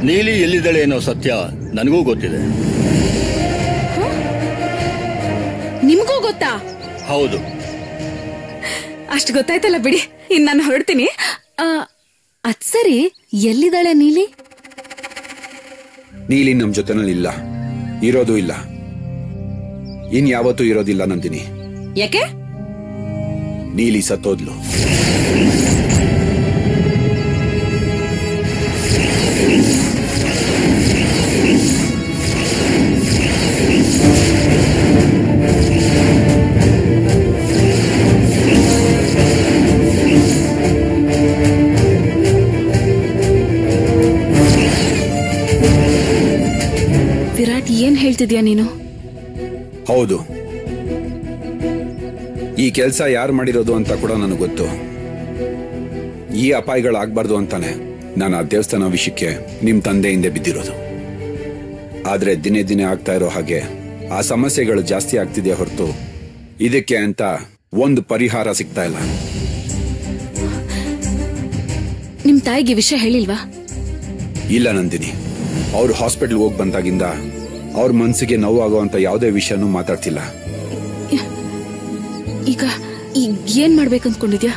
ನೀಲಿ ಎಲ್ಲಿದ್ದಾಳೆ ಅನ್ನೋ ಸತ್ಯ ನನಗೂ ಗೊತ್ತಿದೆ ನಿಮ್ಗೂ ಗೊತ್ತಾ ಹೌದು ಅಷ್ಟು ಗೊತ್ತಾಯ್ತಲ್ಲ ಬಿಡಿ ಇನ್ ನಾನು ಹೊರಡ್ತೀನಿ ಆ, ಅದ್ ಸರಿ ಎಲ್ಲಿದ್ದಾಳೆ ನೀಲಿ ನೀಲಿ ನಮ್ ಜೊತೆನಲ್ಲಿ ಇಲ್ಲ ಇರೋದು ಇಲ್ಲ ಇನ್ ಯಾವತ್ತೂ ಇರೋದಿಲ್ಲ ನಂದಿನಿ ಯಾಕೆ ನೀಲಿ ಸತ್ತೋದ್ಲು ವಿರಾಟ್ ಏನ್ ಹೇಳ್ತಿದ್ಯಾ ನೀನು ಹೌದು ಈ ಕೆಲಸ ಯಾರು ಮಾಡಿರೋದು ಅಂತ ಕೂಡ ನನಗೆ ಗೊತ್ತು ಈ ಅಪಾಯಗಳಾಗ್ಬಾರ್ದು ಅಂತಾನೆ ನಾನು ಆ ದೇವಸ್ಥಾನ ವಿಷಯಕ್ಕೆ ನಿಮ್ ತಂದೆ ಹಿಂದೆ ಬಿದ್ದಿರೋದು ಆದ್ರೆ ದಿನೇ ದಿನೇ ಆಗ್ತಾ ಇರೋ ಹಾಗೆ ಆ ಸಮಸ್ಯೆಗಳು ಜಾಸ್ತಿ ಆಗ್ತಿದೆ ಹೊರತು ಇದಕ್ಕೆ ಅಂತ ಒಂದು ಪರಿಹಾರ ಸಿಗ್ತಾ ಇಲ್ಲ ನಿಮ್ ತಾಯಿಗೆ ವಿಷಯ ಹೇಳಿಲ್ವಾ ಇಲ್ಲ ನಂದಿನಿ ಅವ್ರು ಹಾಸ್ಪಿಟಲ್ ಹೋಗಿ ಬಂದಾಗಿಂದ ಅವ್ರ ಮನ್ಸಿಗೆ ನೋವಾಗುವಂತ ಯಾವುದೇ ವಿಷಯನೂ ಮಾತಾಡ್ತಿಲ್ಲ ಈಗ ಈಗ ಏನ್ ಮಾಡ್ಬೇಕು ಅನ್ಕೊಂಡಿದ್ಯಾ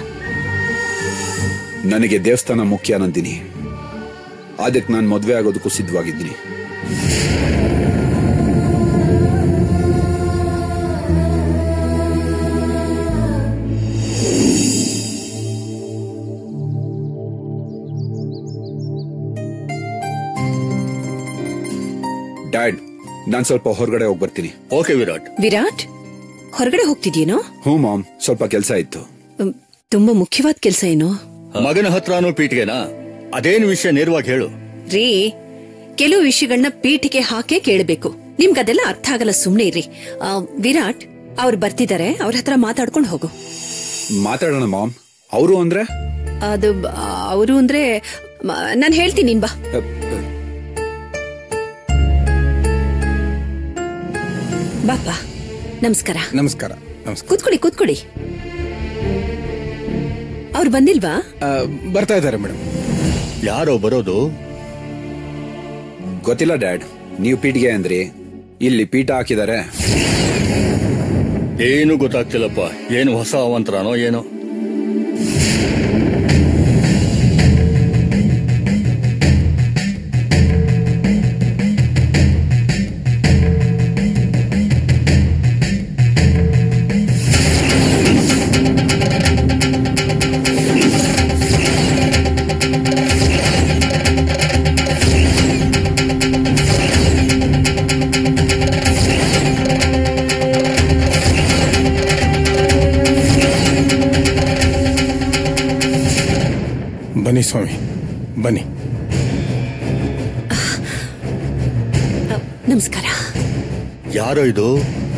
ನನಗೆ ದೇವಸ್ಥಾನ ಮುಖ್ಯ ನಂದಿನಿ ಅದಕ್ಕೆ ನಾನು ಮದುವೆ ಆಗೋದಕ್ಕೂ ಸಿದ್ಧವಾಗಿದ್ದೀನಿ ಡ್ಯಾಡ್ ನಾನ್ ಸ್ವಲ್ಪ ಹೊರಗಡೆ ಹೋಗಿ ಬರ್ತೀನಿ ಓಕೆ ವಿರಾಟ್ ವಿರಾಟ್ ಹೊರಗಡೆ ಹೋಗ್ತಿದ್ಯೇನೋ ಹ್ಞೂ ಮಾಮ್ ಸ್ವಲ್ಪ ಕೆಲಸ ಇತ್ತು ಉಮ್, ತುಂಬಾ ಮುಖ್ಯವಾದ ಕೆಲಸ ಏನೋ ಮಗನ ಹತ್ರನೂ ಪೀಠಿಗೆನಾ ಅದೇನು ವಿಷಯ ನೇರವಾಗಿ ಹೇಳು ರೀ ಕೆಲವು ವಿಷಯಗಳನ್ನ ಪೀಠಿಗೆ ಹಾಕೇ ಕೇಳಬೇಕು ನಿಮ್ಗದೆಲ್ಲ ಅರ್ಥ ಆಗಲ್ಲ ಸುಮ್ನೆ ಇರ್ರಿ ಆ, ವಿರಾಟ್ ಅವ್ರು ಬರ್ತಿದ್ದಾರೆ ಅವ್ರ ಹತ್ರ ಮಾತಾಡ್ಕೊಂಡು ಹೋಗು ಮಾತಾಡೋಣ ಮಾಮ್ ಅವರು ಅಂದ್ರೆ ಅದು ಅವರು ಅಂದ್ರೆ ನಾನು ಹೇಳ್ತೀನಿ ನೀನ್ ಬಾ ಬಾಪ ನಮಸ್ಕಾರ ನಮಸ್ಕಾರ ನಮಸ್ಕಾರ ಕೂತ್ಕೊಡಿ ಕೂತ್ಕೊಡಿ ಅವ್ರು ಬಂದಿಲ್ವಾ ಆ, ಬರ್ತಾ ಇದ್ದಾರೆ ಮೇಡಮ್ ಯಾರೋ ಬರೋದು ಗೊತ್ತಿಲ್ಲ ಡ್ಯಾಡ್ ನೀವು ಪೀಠಿಗೆ ಅಂದ್ರಿ ಇಲ್ಲಿ ಪೀಠ ಹಾಕಿದ್ದಾರೆ ಏನು ಗೊತ್ತಾಗ್ತಿಲ್ಲಪ್ಪ ಏನು ಹೊಸ ಅವಂತರನೋ ಏನೋ ಬನ್ನಿ ಸ್ವಾಮಿ ಬನ್ನಿ ಆ, ನಮಸ್ಕಾರ ಯಾರೋ ಇದು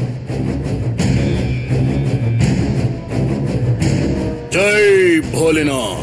ಜೈ ಭೋಲೆನಾಥ್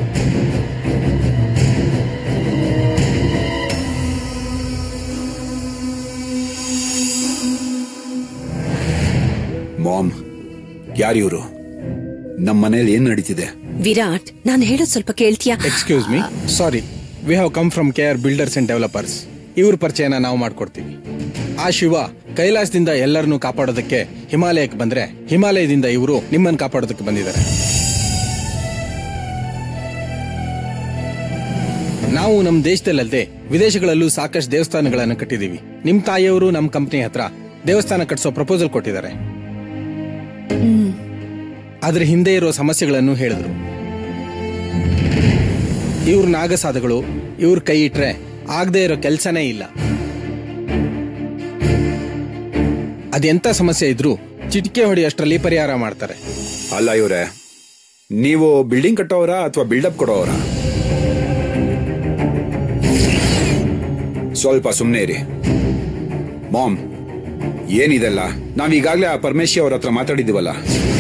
ಮಾಮ್ ಯಾರಿವರು ನಮ್ಮ ಮನೇಲಿ ಏನ್ ನಡೀತಿದೆ ವಿರಾಟ್ ನಾನು ಹೇಳೋದ್ ಸ್ವಲ್ಪ ಕೇಳ್ತೀಯಾ excuse me sorry we have come from K R builders and developers ಇವ್ರ ಪರಿಚಯನ ನಾವು ಮಾಡ್ಕೊಡ್ತೀವಿ ಆ ಶಿವ ಕೈಲಾಸದಿಂದ ಎಲ್ಲರನ್ನೂ ಕಾಪಾಡೋದಕ್ಕೆ ಹಿಮಾಲಯಕ್ಕೆ ಬಂದ್ರೆ ಹಿಮಾಲಯದಿಂದ ಇವರು ನಿಮ್ಮನ್ನು ಕಾಪಾಡೋದಕ್ಕೆ ಬಂದಿದ್ದಾರೆ ನಾವು ನಮ್ಮ ದೇಶದಲ್ಲದೆ ವಿದೇಶಗಳಲ್ಲೂ ಸಾಕಷ್ಟು ದೇವಸ್ಥಾನಗಳನ್ನು ಕಟ್ಟಿದೀವಿ ನಿಮ್ ತಾಯಿಯವರು ನಮ್ಮ ಕಂಪನಿ ಹತ್ರ ದೇವಸ್ಥಾನ ಕಟ್ಸೋ ಪ್ರಪೋಸಲ್ ಕೊಟ್ಟಿದ್ದಾರೆ ಅದ್ರ ಹಿಂದೆ ಇರೋ ಸಮಸ್ಯೆಗಳನ್ನು ಹೇಳಿದ್ರು ಇವ್ರ ನಾಗಸಾಧಗಳು ಇವ್ರ ಕೈ ಇಟ್ರೆ ಆಗದೆ ಇರೋ ಕೆಲಸನೇ ಇಲ್ಲ ಅದೆಂತ ಸಮಸ್ಯೆ ಇದ್ರೂ ಚಿಟಿಕೆ ಹೊಡೆಯಷ್ಟರಲ್ಲಿ ಪರಿಹಾರ ಮಾಡ್ತಾರೆ ಅಲ್ಲ ಇವ್ರೆ ನೀವು ಬಿಲ್ಡಿಂಗ್ ಕಟ್ಟೋರ ಅಥವಾ ಬಿಲ್ಡಪ್ ಕೊಡೋರ ಸ್ವಲ್ಪ ಸುಮ್ಮನೆ ಇರಿ ಮಾಮ್ ಏನಿದೆಲ್ಲ ನಾವೀಗಾಗ್ಲೇ ಆ ಪರಮೇಶಿ ಅವ್ರ ಹತ್ರ ಮಾತಾಡಿದೀವಲ್ಲ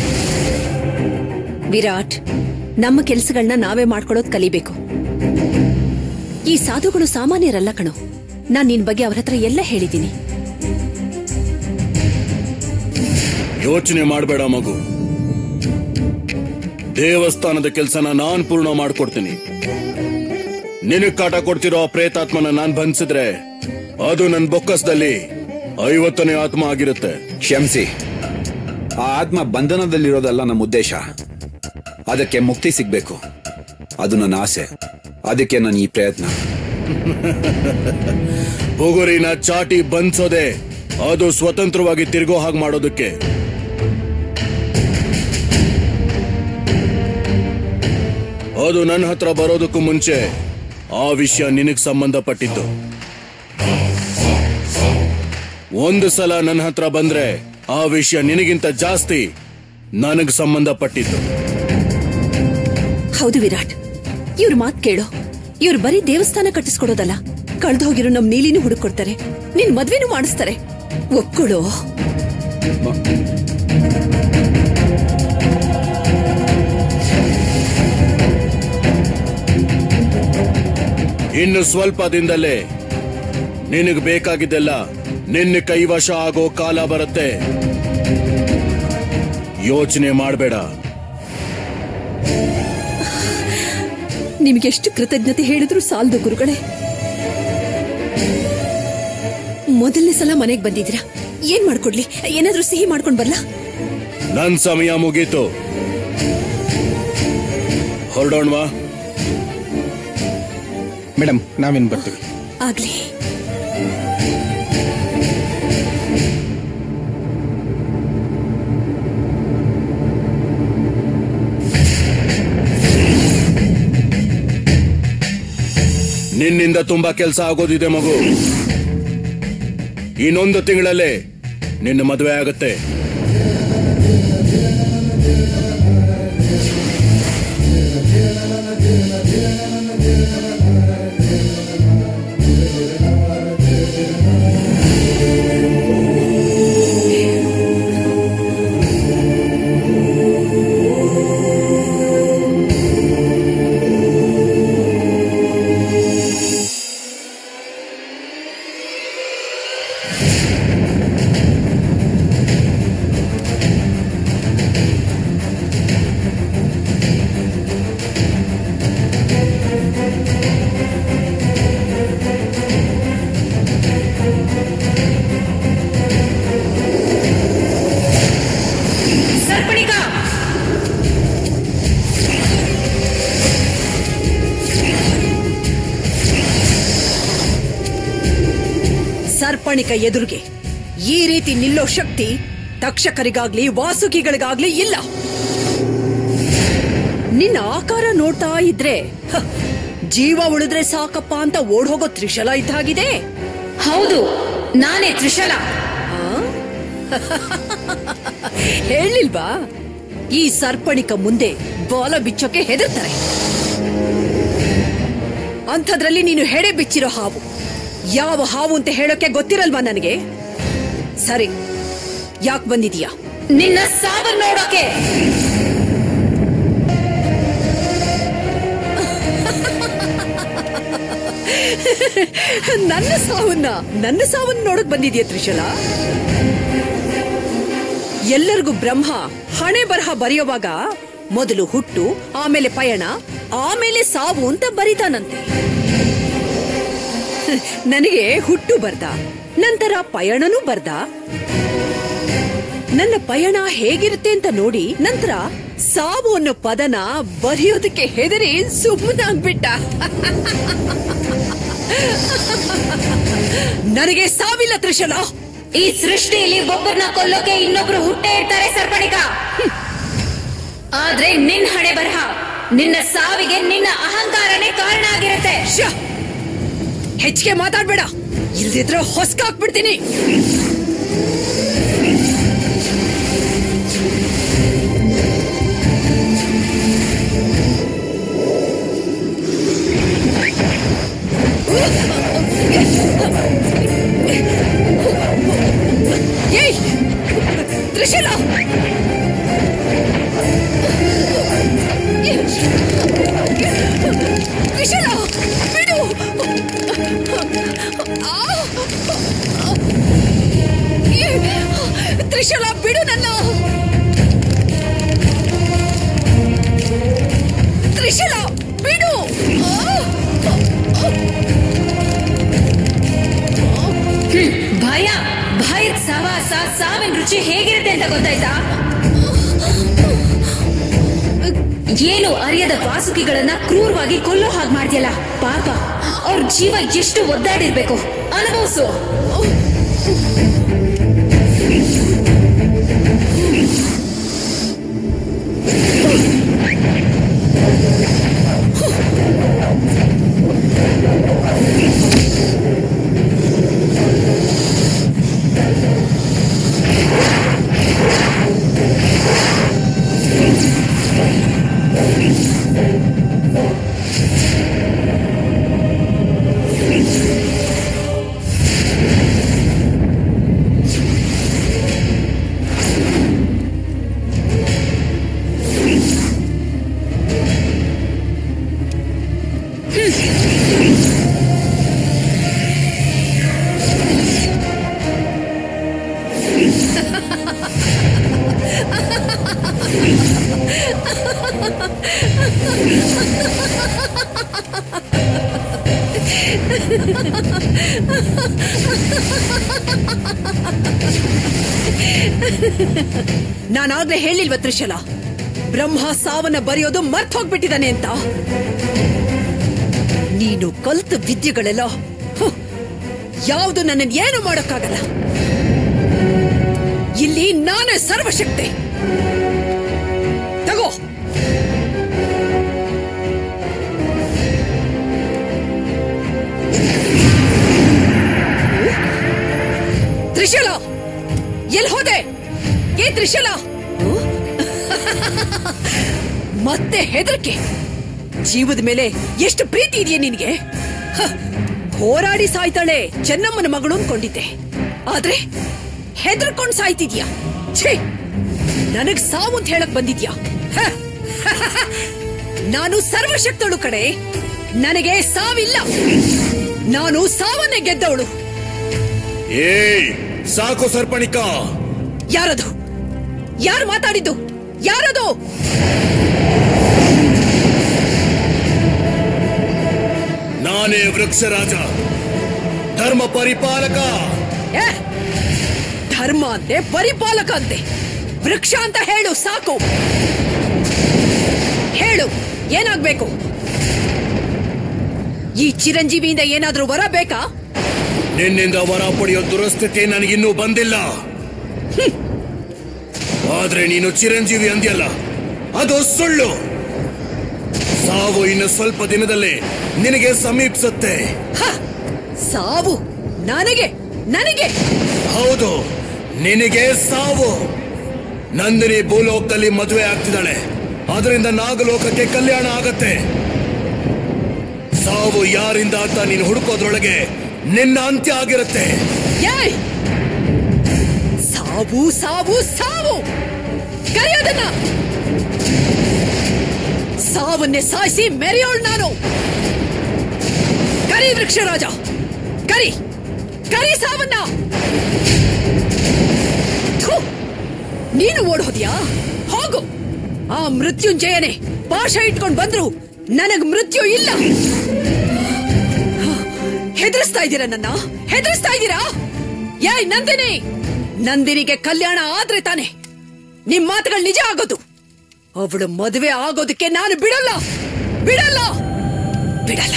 ವಿರಾಟ್ ನಮ್ಮ ಕೆಲಸಗಳನ್ನ ನಾವೇ ಮಾಡ್ಕೊಳ್ಳೋದ್ ಕಲಿಬೇಕು ಈ ಸಾಧುಗಳು ಸಾಮಾನ್ಯರಲ್ಲ ಕಣೋ ನಾನ್ ನಿನ್ ಬಗ್ಗೆ ಅವ್ರ ಹತ್ರ ಎಲ್ಲ ಹೇಳಿದ್ದೀನಿ ಯೋಚನೆ ಮಾಡಬೇಡ ಮಗು ದೇವಸ್ಥಾನದ ಕೆಲಸನ ನಾನ್ ಪೂರ್ಣ ಮಾಡ್ಕೊಡ್ತೀನಿ ನಿನಗ್ ಕಾಟ ಕೊಡ್ತಿರೋ ಆ ಪ್ರೇತಾತ್ಮನ ನಾನ್ ಬಂಧಿಸಿದ್ರೆ ಅದು ನನ್ ಬೊಕ್ಕಸದಲ್ಲಿ ಐವತ್ತನೇ ಆತ್ಮ ಆಗಿರುತ್ತೆ ಕ್ಷಮಿಸಿ ಆ ಆತ್ಮ ಬಂಧನದಲ್ಲಿರೋದಲ್ಲ ನಮ್ಮ ಉದ್ದೇಶ ಅದಕ್ಕೆ ಮುಕ್ತಿ ಸಿಗ್ಬೇಕು ಅದು ನನ್ನ ಆಸೆ ಅದಕ್ಕೆ ನಾನು ಈ ಪ್ರಯತ್ನ ಬುಗುರಿನ ಚಾಟಿ ಬಂಧಿಸೋದೆ ಅದು ಸ್ವತಂತ್ರವಾಗಿ ತಿರುಗೋ ಹಾಗೆ ಮಾಡೋದಕ್ಕೆ ಅದು ನನ್ನ ಹತ್ರ ಬರೋದಕ್ಕೂ ಮುಂಚೆ ಆ ವಿಷಯ ನಿನಗ್ ಸಂಬಂಧಪಟ್ಟಿದ್ದು ಒಂದು ಸಲ ನನ್ನ ಹತ್ರ ಬಂದ್ರೆ ಆ ವಿಷಯ ನಿನಗಿಂತ ಜಾಸ್ತಿ ನನಗ್ ಸಂಬಂಧಪಟ್ಟಿದ್ದು ಹೌದು ವಿರಾಟ್ ಇವ್ರ ಮಾತ್ ಕೇಳು ಇವ್ರು ಬರೀ ದೇವಸ್ಥಾನ ಕಟ್ಟಿಸ್ಕೊಡೋದಲ್ಲ ಕಳ್ದು ಹೋಗಿರೋ ನಮ್ ನೀಲಿನೂ ಹುಡುಕೊಡ್ತಾರೆ ನಿನ್ ಮದ್ವೆನೂ ಮಾಡಿಸ್ತಾರೆ ಒಪ್ಕೊಳ್ಳೋ ಇನ್ನು ಸ್ವಲ್ಪ ದಿನದಲ್ಲೇ ನಿನಗ್ ಬೇಕಾಗಿದ್ದೆಲ್ಲ ನಿನ್ನ ಕೈವಶ ಆಗೋ ಕಾಲ ಬರುತ್ತೆ ಯೋಚನೆ ಮಾಡಬೇಡ ನಿಮ್ಗೆಷ್ಟು ಕೃತಜ್ಞತೆ ಹೇಳಿದ್ರು ಸಾಲದು ಗುರುಗಳೇ ಮೊದಲನೇ ಸಲ ಮನೆಗ್ ಬಂದಿದ್ದೀರಾ ಏನ್ ಮಾಡ್ಕೊಡ್ಲಿ ಏನಾದ್ರೂ ಸಿಹಿ ಮಾಡ್ಕೊಂಡ್ ಬರ್ಲಾ ನನ್ ಸಮಯ ಮುಗೀತು ಹೊರಡೋಣವಾ ಮೇಡಮ್ ನಾವಿನ್ ಬರ್ತೀವಿ ಆಗ್ಲಿ ನಿನ್ನಿಂದ ತುಂಬಾ ಕೆಲಸ ಆಗೋದಿದೆ ಮಗು ಇನ್ನೊಂದು ತಿಂಗಳಲ್ಲೇ ನಿನ್ನ ಮದುವೆ ಆಗತ್ತೆ ಸರ್ಪಣಿಕಾ ಸರ್ಪಣಿಕ ಎದುರಿಗೆ ಈ ರೀತಿ ನಿಲ್ಲೋ ಶಕ್ತಿ ತಕ್ಷಕರಿಗಾಗ್ಲಿ ವಾಸುಕಿಗಳಿಗಾಗ್ಲಿ ಇಲ್ಲ ನಿನ್ನ ಆಕಾರ ನೋಡ್ತಾ ಇದ್ರೆ ಹ, ಜೀವ ಉಳಿದ್ರೆ ಸಾಕಪ್ಪ ಅಂತ ಓಡ್ ಹೋಗೋ ತ್ರಿಶಲ ಇದ್ದಾಗಿದೆ ಹೌದು ನಾನೇ ತ್ರಿಶಲ ಹೇಳಿಲ್ವಾ ಈ ಸರ್ಪಣಿಕ ಮುಂದೆ ಬಾಲ ಬಿಚ್ಚೋಕೆ ಹೆದರ್ತಾರೆ ಅಂಥದ್ರಲ್ಲಿ ನೀನು ಹೆಡೆ ಬಿಚ್ಚಿರೋ ಹಾವು ಯಾವ ಹಾವು ಅಂತ ಹೇಳೋಕೆ ಗೊತ್ತಿರಲ್ವಾ ನನಗೆ ಸರಿ ಯಾಕೆ ಬಂದಿದೀಯಾ ನಿನ್ನ ಸಾವನ್ನ ನೋಡೋಕೆ ನನ್ನ ಸಾವನ್ನ ನನ್ನ ಸಾವನ್ನ ನೋಡಕ್ ಬಂದಿದ್ಯಾ ತ್ರಿಶಲ ಎಲ್ಲರಿಗೂ ಬ್ರಹ್ಮ ಹಣೆ ಬರಹ ಬರೆಯುವಾಗ ಮೊದಲು ಹುಟ್ಟು ಆಮೇಲೆ ಪಯಣ ಆಮೇಲೆ ಸಾವು ಅಂತ ಬರಿತಾನಂತೆ ನನಗೆ ಹುಟ್ಟು ಬರ್ದ ನಂತರ ಪಯಣನೂ ಬರ್ದ ನನ್ನ ಪಯಣ ಹೇಗಿರುತ್ತೆ ಅಂತ ನೋಡಿ ನಂತರ ಸಾವು ಅನ್ನೋ ಪದನ ಬರೆಯೋದಕ್ಕೆ ಹೆದರಿ ಸುಮ್ಮನಾಗ್ಬಿಟ್ಟ ನನಗೆ ಸಾವಿಲ್ಲ ತ್ರಿಶಲ ಈ ಸೃಷ್ಟಿಯಲ್ಲಿ ಒಬ್ಬರನ್ನ ಕೊಲ್ಲೋಕೆ ಇನ್ನೊಬ್ರು ಹುಟ್ಟೆ ಇರ್ತಾರೆ ಸರ್ಪಣಿಕ ಹ್ಮ್. ಆದ್ರೆ ನಿನ್ ಹಣೆ ಬರಹ ನಿನ್ನ ಸಾವಿಗೆ ನಿನ್ನ ಅಹಂಕಾರನೇ ಕಾರಣ ಆಗಿರುತ್ತೆ ಶ್ಯ! ಹೆಚ್ಚಿಗೆ ಮಾತಾಡ್ಬೇಡ ಇಲ್ದಿದ್ರೆ ಹೊಸ್ಕಾಕ್ಬಿಡ್ತೀನಿ ಏಯ್ ತ್ರಿಶಲ ತ್ರಿಶಲ ಬಿಡು ತ್ರಿಶಲ ಬಿಡು ನನ್ನ ತ್ರಿಶಲ ಬಿಡು ಆ! ಸಾವಿನ ರುಚಿ ಹೇಗಿರುತ್ತೆ ಅಂತ ಗೊತ್ತಾಯ್ತಾ ಏನು ಅರಿಯದ ವಾಸುಕಿಗಳನ್ನ ಕ್ರೂರವಾಗಿ ಕೊಲ್ಲೋ ಹಾಗೆ ಮಾಡ್ತಿಯಲ್ಲ ಪಾಪ ಅವ್ರ ಜೀವ ಎಷ್ಟು ಒದ್ದಾಡಿರ್ಬೇಕು ಅನುಭವಿಸು ನಾನಾಗ್ಲೇ ಹೇಳಿಲ್ವ ತ್ರಿಶಲ ಬ್ರಹ್ಮ ಸಾವನ್ನ ಬರೆಯೋದು ಮರ್ತ್ ಹೋಗ್ಬಿಟ್ಟಿದ್ದಾನೆ ಅಂತ ನೀನು ಕಲ್ತ ವಿದ್ಯೆಗಳೆಲ್ಲ ಹ್ಮ್, ಯಾವುದು ನನ್ನನ್ನು ಏನು ಮಾಡೋಕ್ಕಾಗಲ್ಲ ಇಲ್ಲಿ ನಾನೇ ಸರ್ವಶಕ್ತಿ ತಗೋ ತ್ರಿಶಲ ಎಲ್ಲಿ ಹೋದೆ ಏ ತ್ರಿಶಲ ಹ್ಮ್? ಮತ್ತೆ ಹೆದರಿಕೆ ಜೀವದ ಮೇಲೆ ಎಷ್ಟು ಪ್ರೀತಿ ಇದೆಯಾ ನಿನಗೆ ಹ, ಹೋರಾಡಿ ಸಾಯ್ತಾಳೆ ಚೆನ್ನಮ್ಮನ ಮಗಳು ಅನ್ಕೊಂಡಿದ್ದೆ ಆದ್ರೆ ಹೆದರ್ಕೊಂಡ್ ಸಾಯ್ತಿದ್ಯಾ ಛೇ ನನಗ್ ಸಾವು ಅಂತ ಹೇಳಕ್ ಬಂದಿದ್ಯಾ ಹ, ನಾನು ಸರ್ವಶಕ್ತಳು ಕಡೆ ನನಗೆ ಸಾವಿಲ್ಲ ನಾನು ಸಾವನ್ನೇ ಗೆದ್ದವಳು ಏಯ್ ಸಾಕು ಸರ್ಪಣಿಕ ಯಾರದು ಯಾರು ಮಾತಾಡಿದ್ದು ಯಾರದು ನಾನೇ ವೃಕ್ಷರಾಜ ಧರ್ಮ ಪರಿಪಾಲಕ ಏ, ಧರ್ಮ ಅಂತೆ ಪರಿಪಾಲಕ ಅಂತೆ ವೃಕ್ಷ ಅಂತ ಹೇಳು ಸಾಕು ಹೇಳು ಏನಾಗ್ಬೇಕು ಈ ಚಿರಂಜೀವಿಯಿಂದ ಏನಾದ್ರೂ ವರ ಬೇಕಾ ನಿನ್ನಿಂದ ವರ ಪಡೆಯೋ ದುರಸ್ಥಿತಿ ನನಗಿನ್ನೂ ಬಂದಿಲ್ಲ ಆದ್ರೆ ನೀನು ಚಿರಂಜೀವಿ ಅಂದ್ಯಲ್ಲ ಅದು ಸುಳ್ಳು ಸಾವು ಇನ್ನು ಸ್ವಲ್ಪ ದಿನದಲ್ಲಿ ನಿನಗೆ ಸಮೀಪಿಸುತ್ತೆ ಹ, ಸಾವು ನನಗೆ ನನಗೆ ಹೌದು ನಿನಗೆ ಸಾವು ನಂದಿನಿ ಭೂಲೋಕದಲ್ಲಿ ಮದುವೆ ಆಗ್ತಿದ್ದಾಳೆ ಅದರಿಂದ ನಾಗಲೋಕಕ್ಕೆ ಕಲ್ಯಾಣ ಆಗತ್ತೆ ಸಾವು ಯಾರಿಂದ ಅಂತ ನೀನು ಹುಡುಕೋದ್ರೊಳಗೆ ನಿನ್ನ ಅಂತ್ಯ ಆಗಿರುತ್ತೆ ಏಯ್! ಸಾವು ಸಾವು ಸಾವು ಕರೆಯೋದನ್ನ ಸಾವನ್ನೇ ಸಾಯಿಸಿ ಮೆರೆಯೋಳು ನಾನು ಕರಿ ವೃಕ್ಷರಾಜ ಕರಿ ಕರಿ ಸಾವನ್ನ ಥು! ನೀನು ಓಡೋದ್ಯಾ ಹೋಗು ಆ ಮೃತ್ಯುಂಜಯನೇ ಪಾಶ ಇಟ್ಕೊಂಡ್ ಬಂದ್ರು ನನಗ್ ಮೃತ್ಯು ಇಲ್ಲ ಹೆದರಿಸ್ತಾ ಇದ್ದೀರಾ ನನ್ನ ಹೆದರಿಸ್ತಾ ಇದ್ದೀರಾ ಏಯ್ ನಂದಿನಿ ನಂದಿನಿಗೆ ಕಲ್ಯಾಣ ಆದ್ರೆ ತಾನೆ ನಿಮ್ ಮಾತುಗಳು ನಿಜ ಆಗೋದು ಅವಳು ಮದುವೆ ಆಗೋದಕ್ಕೆ ನಾನು ಬಿಡಲ್ಲ ಬಿಡಲ್ಲ ಬಿಡಲ್ಲ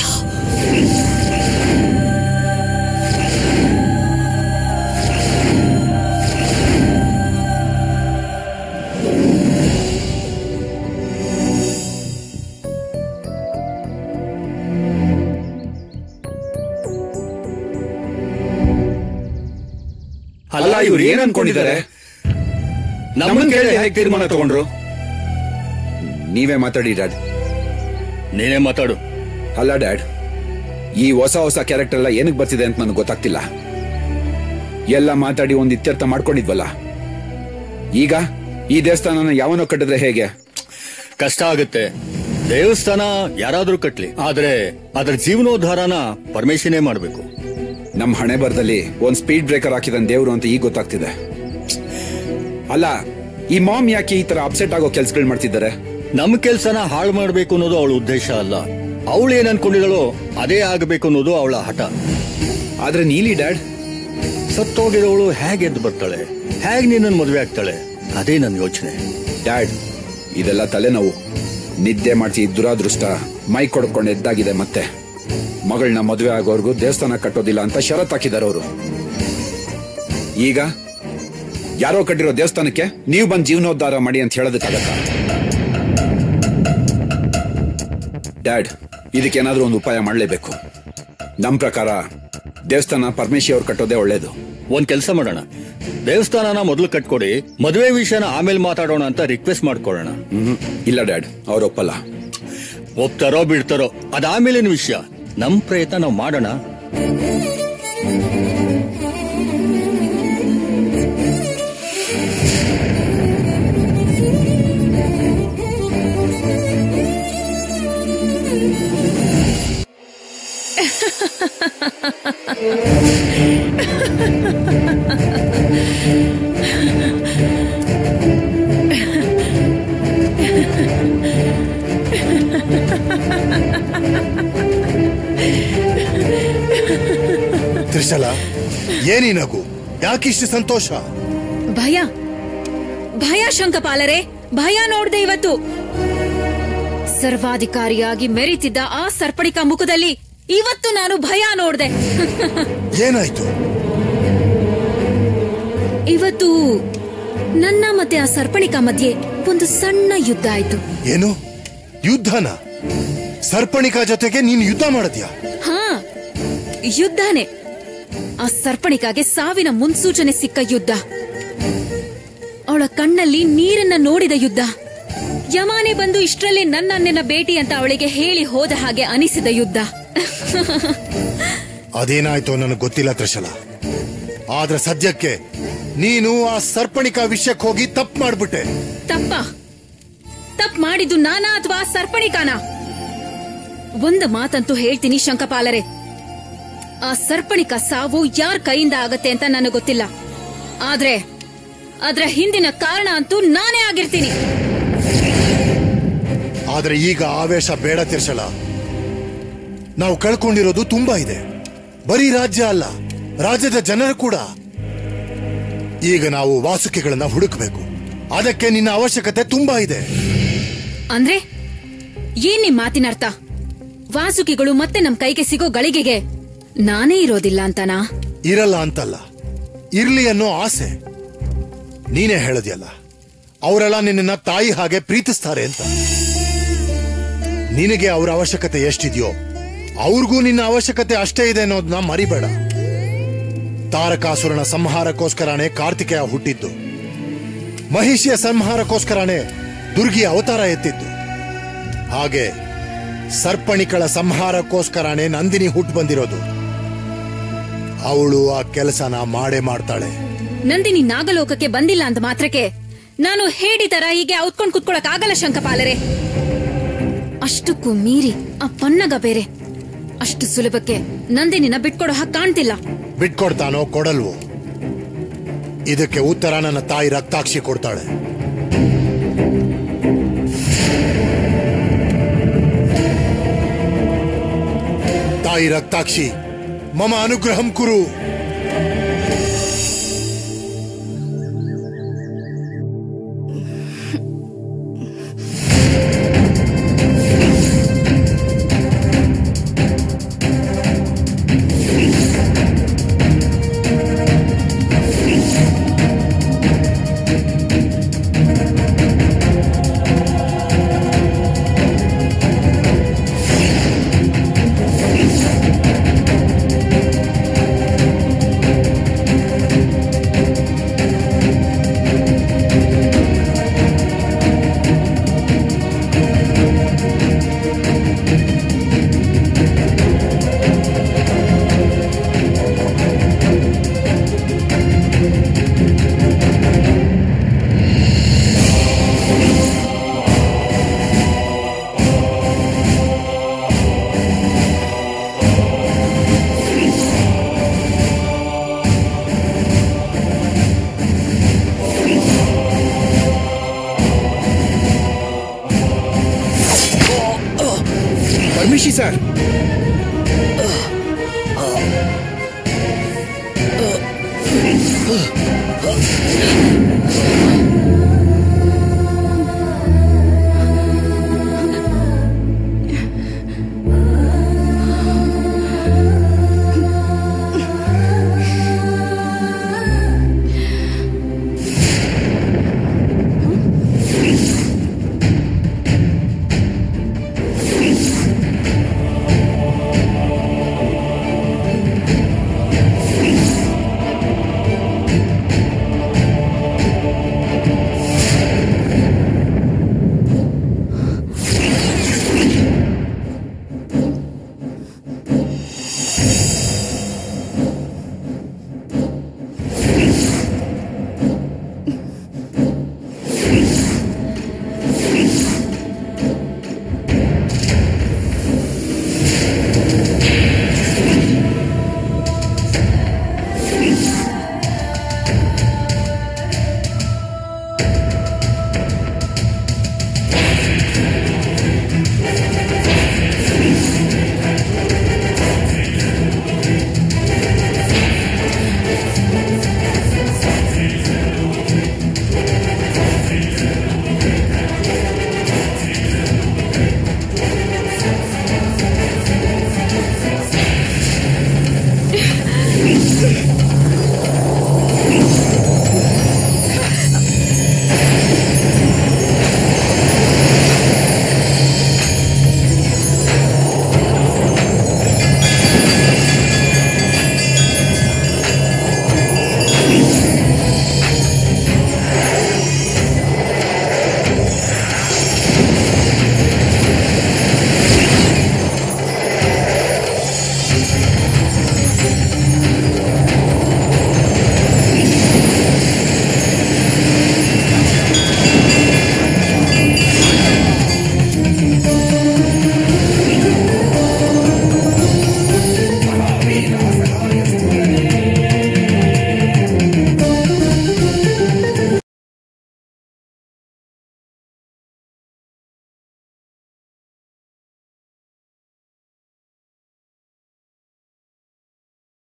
ಅಲ್ಲ ಇವ್ರು ಏನ್ ಅನ್ಕೊಂಡಿದ್ದಾರೆ ನಮ್ಮನ್ ಕೇಳಿ ಹೇಗೆ ತೀರ್ಮಾನ ತಗೊಂಡ್ರು ನೀವೇ ಮಾತಾಡಿ ಡ್ಯಾಡ್ ನೀನೇ ಮಾತಾಡು ಅಲ್ಲ ಡ್ಯಾಡ್ ಈ ಹೊಸ ಹೊಸ ಕ್ಯಾರೆಕ್ಟರ್ ಎಲ್ಲ ಏನಕ್ಕೆ ಬರ್ತಿದೆ ಅಂತ ನನಗೆ ಗೊತ್ತಾಗ್ತಿಲ್ಲ ಎಲ್ಲ ಮಾತಾಡಿ ಒಂದ್ ಇತ್ಯರ್ಥ ಮಾಡ್ಕೊಂಡಿದ್ವಲ್ಲ ಈಗ ಈ ದೇವಸ್ಥಾನನ ಯಾವನೋ ಕಟ್ಟಿದ್ರೆ ಹೇಗೆ ಕಷ್ಟ ಆಗುತ್ತೆ ದೇವಸ್ಥಾನ ಯಾರಾದ್ರೂ ಕಟ್ಲಿ ಆದ್ರೆ ಅದ್ರ ಜೀವನೋದ್ಧಾರನ ಪರಮೇಶನೇ ಮಾಡ್ಬೇಕು ನಮ್ ಹಣೆ ಬರದಲ್ಲಿ ಒಂದ್ ಸ್ಪೀಡ್ ಬ್ರೇಕರ್ ಹಾಕಿದ ದೇವ್ರು ಅಂತ ಈಗ ಗೊತ್ತಾಗ್ತಿದೆ ಅಲ್ಲ ಈ ಮಾಮ್ ಯಾಕೆ ಈ ತರ ಅಪ್ಸೆಟ್ ಆಗೋ ಕೆಲ್ಸಗಳು ಮಾಡ್ತಿದ್ದಾರೆ ನಮ್ ಕೆಲ್ಸನ ಹಾಳು ಮಾಡ್ಬೇಕು ಅನ್ನೋದು ಅವಳ ಉದ್ದೇಶ ಅಲ್ಲ ಅವಳು ಏನ್ ಅನ್ಕೊಂಡಿದಳೋ ಅದೇ ಆಗಬೇಕು ಅನ್ನೋದು ಅವಳ ಹಠ ಆದ್ರೆ ನೀಲಿ ಡ್ಯಾಡ್ ಸತ್ತೋಗಿರೋಳು ಹೇಗೆ ಎದ್ದು ಬರ್ತಾಳೆ ಹೇಗ್ ನಿನ್ನನ್ ಮದುವೆ ಆಗ್ತಾಳೆ ಅದೇ ನನ್ನ ಯೋಚನೆ ಡ್ಯಾಡ್ ಇದೆಲ್ಲ ತಲೆನೋವು ನಿದ್ದೆ ಮಾಡಿಸಿ ದುರಾದೃಷ್ಟ ಮೈ ಕೊಡ್ಕೊಂಡು ಎದ್ದಾಗಿದೆ ಮತ್ತೆ ಮಗಳನ್ನ ಮದುವೆ ಆಗೋರ್ಗು ದೇವಸ್ಥಾನ ಕಟ್ಟೋದಿಲ್ಲ ಅಂತ ಷರತ್ ಹಾಕಿದಾರೆ ಅವರು ಈಗ ಯಾರೋ ಕಟ್ಟಿರೋ ದೇವಸ್ಥಾನಕ್ಕೆ ನೀವು ಬಂದು ಜೀವನೋದ್ಧಾರ ಮಾಡಿ ಅಂತ ಹೇಳೋದಕ್ಕಾಗತ್ತ ಡ್ಯಾಡ್ ಇದಕ್ಕೇನಾದ್ರೂ ಒಂದು ಉಪಾಯ ಮಾಡಲೇಬೇಕು ನಮ್ ಪ್ರಕಾರ ದೇವಸ್ಥಾನ ಪರಮೇಶಿ ಅವ್ರು ಕಟ್ಟೋದೇ ಒಳ್ಳೇದು ಒಂದ್ ಕೆಲಸ ಮಾಡೋಣ ದೇವಸ್ಥಾನನ ಮೊದಲು ಕಟ್ಕೊಡಿ ಮದುವೆ ವಿಷಯನ ಆಮೇಲೆ ಮಾತಾಡೋಣ ಅಂತ ರಿಕ್ವೆಸ್ಟ್ ಮಾಡ್ಕೊಳ್ಳೋಣ ಹ್ಮ್ ಇಲ್ಲ ಡ್ಯಾಡ್ ಅವ್ರು ಒಪ್ಪಲ್ಲ ಒಪ್ತಾರೋ ಬಿಡ್ತಾರೋ ಅದಾಮೇಲಿನ ವಿಷಯ ನಮ್ ಪ್ರಯತ್ನ ನಾವು ಮಾಡೋಣ ತ್ರಿಶಲ ಏನಿ ನಗು ಯಾಕಿಷ್ಟು ಸಂತೋಷ ಭಯ ಭಯ ಶಂಕಪಾಲರೆ ಭಯ ನೋಡ್ದೆ ಇವತ್ತು ಸರ್ವಾಧಿಕಾರಿಯಾಗಿ ಮೆರಿತಿದ್ದ ಆ ಸರ್ಪಣಿಕ ಮುಖದಲ್ಲಿ ಇವತ್ತು ನಾನು ಭಯ ನೋಡ್ದೆ ಏನಾಯ್ತು ಇವತ್ತು ನನ್ನ ಮತ್ತೆ ಆ ಸರ್ಪಣಿಕ ಮಧ್ಯೆ ಒಂದು ಸಣ್ಣ ಯುದ್ಧ ಆಯ್ತು ಏನು ಯುದ್ಧನ ಸರ್ಪಣಿಕಾ ಜೊತೆಗೆ ನೀನು ಯುದ್ಧ ಮಾಡದ್ಯಾ ಹಾ ಯುದ್ಧನೇ ಆ ಸರ್ಪಣಿಕಾಗೆ ಸಾವಿನ ಮುನ್ಸೂಚನೆ ಸಿಕ್ಕ ಯುದ್ಧ ಅವಳ ಕಣ್ಣಲ್ಲಿ ನೀರನ್ನ ನೋಡಿದ ಯುದ್ಧ ಯಮಾನೆ ಬಂದು ಇಷ್ಟರಲ್ಲಿ ನನ್ನ ಅಣ್ಣನ ಭೇಟಿ ಅಂತ ಅವಳಿಗೆ ಹೇಳಿ ಹೋದ ಹಾಗೆ ಅನಿಸಿದ ಯುದ್ಧ ಅದೇನಾಯ್ತೋ ನನಗೆ ಗೊತ್ತಿಲ್ಲ ತ್ರಿಶಲ ಆದ್ರೆ ಸದ್ಯಕ್ಕೆ ನೀನು ಆ ಸರ್ಪಣಿಕಾ ವಿಷಯಕ್ಕೆ ಹೋಗಿ ತಪ್ಪು ಮಾಡ್ಬಿಟ್ಟೆ ತಪ್ಪ ತಪ್ ಮಾಡಿದ್ದು ನಾನಾ ಅಥವಾ ಸರ್ಪಣಿಕಾನ ಒಂದು ಮಾತಂತೂ ಹೇಳ್ತೀನಿ ಶಂಕಪಾಲರೆ ಆ ಸರ್ಪಣಿಕ ಸಾವು ಯಾರ ಕೈಯಿಂದ ಆಗತ್ತೆ ಅಂತ ನನಗೆ ಗೊತ್ತಿಲ್ಲ ಆದ್ರೆ ಅದ್ರ ಹಿಂದಿನ ಕಾರಣ ಅಂತೂ ನಾನೇ ಆಗಿರ್ತೀನಿ ಆದ್ರೆ ಈಗ ಆವೇಶ ಬೇಡ ತಿರ್ಸಲ ನಾವು ಕಳ್ಕೊಂಡಿರೋದು ತುಂಬಾ ಇದೆ ಬರೀ ರಾಜ್ಯ ಅಲ್ಲ ರಾಜ್ಯದ ಜನರು ಕೂಡ ಈಗ ನಾವು ವಾಸುಕಿಗಳನ್ನ ಹುಡುಕ್ಬೇಕು ಅದಕ್ಕೆ ನಿನ್ನ ಅವಶ್ಯಕತೆ ತುಂಬಾ ಇದೆ ಅಂದ್ರೆ ಏನ್ ನಿಮ್ ಮಾತಿನ ಅರ್ಥ ವಾಸುಕಿಗಳು ಮತ್ತೆ ನಮ್ ಕೈಗೆ ಸಿಗೋ ಗಳಿಗೆಗೆ ನಾನೇ ಇರೋದಿಲ್ಲ ಅಂತನಾ ಇರಲ್ಲ ಅಂತಲ್ಲ ಇರ್ಲಿ ಅನ್ನೋ ಆಸೆ ನೀನೇ ಹೇಳದ್ಯಲ್ಲ ಅವರೆಲ್ಲ ನಿನ್ನ ತಾಯಿ ಹಾಗೆ ಪ್ರೀತಿಸ್ತಾರೆ ಅಂತ ನಿನಗೆ ಅವರ ಅವಶ್ಯಕತೆ ಎಷ್ಟಿದೆಯೋ ಅವ್ರಿಗೂ ನಿನ್ನ ಅವಶ್ಯಕತೆ ಅಷ್ಟೇ ಇದೆ ಅನ್ನೋದನ್ನ ಮರಿಬೇಡ ತಾರಕಾಸುರನ ಸಂಹಾರಕ್ಕೋಸ್ಕರನೇ ಕಾರ್ತಿಕೇಯ ಹುಟ್ಟಿದ್ದು ಮಹಿಷಿಯ ಸಂಹಾರಕ್ಕೋಸ್ಕರನೇ ದುರ್ಗಿಯ ಅವತಾರ ಎತ್ತಿದ್ದು ಹಾಗೆ ಸರ್ಪಣಿಕಳ ಸಂಹಾರಕ್ಕೋಸ್ಕರನೇ ನಂದಿನಿ ಹುಟ್ಟು ಬಂದಿರೋದು ಅವಳು ಆ ಕೆಲಸನ ಮಾಡೇ ಮಾಡ್ತಾಳೆ ನಂದಿನಿ ನಾಗಲೋಕಕ್ಕೆ ಬಂದಿಲ್ಲ ಅಂತ ಮಾತ್ರಕ್ಕೆ ನಾನು ಹೇಡಿ ತರ ಹೀಗೆ ಔತ್ಕೊಂಡ್ ಕುತ್ಕೊಳಕ್ ಆಗಲ್ಲ ಶಂಕಪಾಲರೆ ಅಷ್ಟಕ್ಕೂ ಮೀರಿ ಆ ಪನ್ನಗ ಬೇರೆ ಅಷ್ಟು ಸುಲಭಕ್ಕೆ ನಂದಿನಿನ ಬಿಟ್ಕೊಡೋ ಹಾಗೆ ಕಾಣ್ತಿಲ್ಲ ಬಿಟ್ಕೊಡ್ತಾನೋ ಕೊಡಲ್ವೋ ಇದಕ್ಕೆ ಉತ್ತರ ನನ್ನ ತಾಯಿ ರಕ್ತಾಕ್ಷಿ ಕೊಡ್ತಾಳೆ ತಾಯಿ ರಕ್ತಾಕ್ಷಿ ಮಮ ಅನುಗ್ರಹಂ ಕುರು ಪರಮೇಶಿ ಸರ್ ಆ